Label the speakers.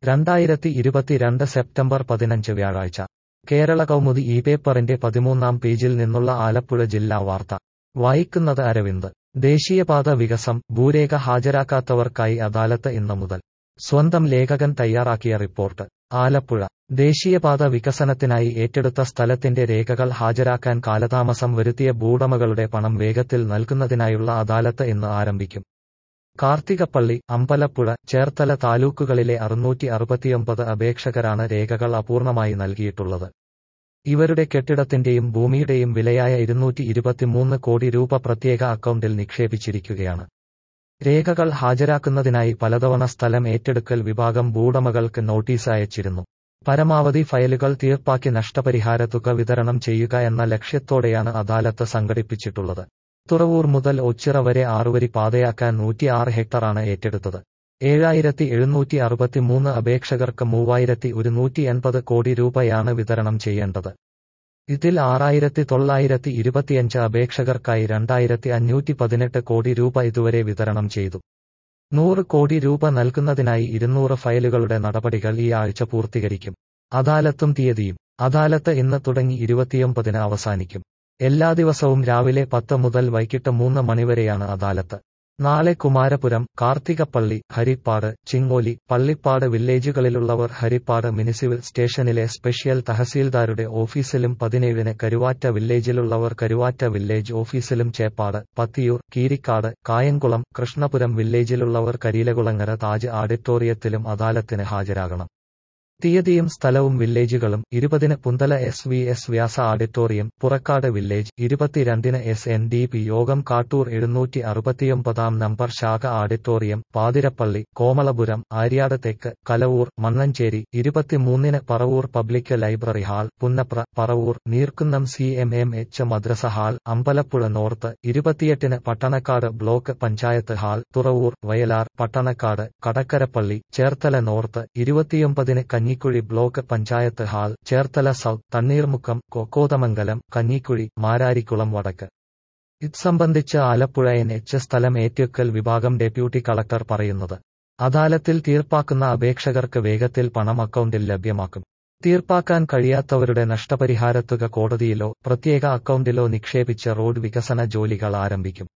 Speaker 1: രണ്ടായിരത്തി ഇരുപത്തിരണ്ട് സെപ്റ്റംബർ പതിനഞ്ച് വ്യാഴാഴ്ച കേരള കൗമുദി ഈ പേപ്പറിന്റെ പതിമൂന്നാം പേജിൽ നിന്നുള്ള ആലപ്പുഴ ജില്ലാ വാർത്ത വായിക്കുന്നത് അരവിന്ദ് ദേശീയപാത വികസം ഭൂരേഖ ഹാജരാക്കാത്തവർക്കായി അദാലത്ത് ഇന്ന് മുതൽ സ്വന്തം ലേഖകൻ തയ്യാറാക്കിയ റിപ്പോർട്ട് ആലപ്പുഴ ദേശീയപാത വികസനത്തിനായി ഏറ്റെടുത്ത സ്ഥലത്തിന്റെ രേഖകൾ ഹാജരാക്കാൻ കാലതാമസം വരുത്തിയ ഭൂവുടമകളുടെ പണം വേഗത്തിൽ നൽകുന്നതിനായുള്ള അദാലത്ത് ഇന്ന് ആരംഭിക്കും കാർത്തികപ്പള്ളി അമ്പലപ്പുഴ ചേർത്തല താലൂക്കുകളിലെ അറുന്നൂറ്റി അറുപത്തിയൊമ്പത് അപേക്ഷകരാണ് രേഖകൾ അപൂർണമായി നൽകിയിട്ടുള്ളത് ഇവരുടെ കെട്ടിടത്തിന്റെയും ഭൂമിയുടെയും വിലയായ ഇരുന്നൂറ്റി ഇരുപത്തിമൂന്ന് കോടി രൂപ പ്രത്യേക അക്കൗണ്ടിൽ നിക്ഷേപിച്ചിരിക്കുകയാണ് രേഖകൾ ഹാജരാക്കുന്നതിനായി പലതവണ സ്ഥലം ഏറ്റെടുക്കൽ വിഭാഗം ഭൂവുടമകൾക്ക് നോട്ടീസ് അയച്ചിരുന്നു പരമാവധി ഫയലുകൾ തീർപ്പാക്കി നഷ്ടപരിഹാര തുക വിതരണം ചെയ്യുക എന്ന ലക്ഷ്യത്തോടെയാണ് അദാലത്ത് സംഘടിപ്പിച്ചിട്ടുള്ളത് തുറവൂർ മുതൽ ഒച്ചിറ വരെ ആറുവരി പാതയാക്കാൻ നൂറ്റിയാറ് ഹെക്ടറാണ് ഏറ്റെടുത്തത് ഏഴായിരത്തി എഴുന്നൂറ്റി അറുപത്തിമൂന്ന് അപേക്ഷകർക്ക് മൂവായിരത്തി ഒരുന്നൂറ്റി എൺപത് കോടി രൂപയാണ് വിതരണം ചെയ്യേണ്ടത് ഇതിൽ ആറായിരത്തി തൊള്ളായിരത്തി ഇരുപത്തിയഞ്ച് അപേക്ഷകർക്കായി രണ്ടായിരത്തി അഞ്ഞൂറ്റി പതിനെട്ട് കോടി രൂപ ഇതുവരെ വിതരണം ചെയ്തു നൂറ് കോടി രൂപ നൽകുന്നതിനായി ഇരുന്നൂറ് ഫയലുകളുടെ നടപടികൾ ഈ ആഴ്ച പൂർത്തീകരിക്കും അദാലത്തും തീയതിയും അദാലത്ത് ഇന്ന് തുടങ്ങി ഇരുപത്തിയൊമ്പതിന് അവസാനിക്കും എല്ലാ ദിവസവും രാവിലെ പത്ത് മുതൽ വൈകിട്ട് മൂന്ന് മണിവരെയാണ് അദാലത്ത് നാളെ കുമാരപുരം കാർത്തികപ്പള്ളി ഹരിപ്പാട് ചിങ്ങോലി പള്ളിപ്പാട് വില്ലേജുകളിലുള്ളവർ ഹരിപ്പാട് മുനിസിപ്പൽ സ്റ്റേഷനിലെ സ്പെഷ്യൽ തഹസീൽദാരുടെ ഓഫീസിലും പതിനേഴിന് കരുവാറ്റ വില്ലേജിലുള്ളവർ കരുവാറ്റ വില്ലേജ് ഓഫീസിലും ചേപ്പാട് പത്തിയൂർ കീരിക്കാട് കായംകുളം കൃഷ്ണപുരം വില്ലേജിലുള്ളവർ കരിയിലകുളങ്ങര താജ് ഓഡിറ്റോറിയത്തിലും അദാലത്തിന് ഹാജരാകണം തീയതിയും സ്ഥലവും വില്ലേജുകളും ഇരുപതിന് Punthala S V S Vyasa auditorium Purakkad village ഇരുപത്തിരണ്ടിന് S N D P Yogam Kattoor എഴുന്നൂറ്റി അറുപത്തിയൊമ്പതാം നമ്പർ ശാഖ ഓഡിറ്റോറിയം പാതിരപ്പള്ളി കോമളപുരം ആര്യാട് തെക്ക് കലവൂർ മണ്ണഞ്ചേരി ഇരുപത്തിമൂന്നിന് Paravoor public library hall Punnapra Paravoor Neerkunnam C M M H മദ്രസ ഹാൾ അമ്പലപ്പുഴ നോർത്ത് ഇരുപത്തിയെട്ടിന് Pattanakkad block panchayat hall Thuravoor Vayalar Pattanakkad Kadakkarappally Cherthala north ഇരുപത്തിയൊമ്പതിന് Kanjikuzhy block panchayat hall Cherthala south Thanneermukkam Kokkothamangalam Kanjikuzhy Mararikulam വടക്ക് ഇത് സംബന്ധിച്ച് ആലപ്പുഴ എൻ എച്ച് സ്ഥലം ഏറ്റെടുക്കൽ വിഭാഗം ഡെപ്യൂട്ടി കളക്ടർ പറയുന്നത് അദാലത്തിൽ തീർപ്പാക്കുന്ന അപേക്ഷകർക്ക് വേഗത്തിൽ പണം അക്കൗണ്ടിൽ ലഭ്യമാക്കും തീർപ്പാക്കാൻ കഴിയാത്തവരുടെ നഷ്ടപരിഹാരത്തുക കോടതിയിലോ പ്രത്യേക അക്കൗണ്ടിലോ നിക്ഷേപിച്ച് റോഡ് വികസന ജോലികൾ ആരംഭിക്കും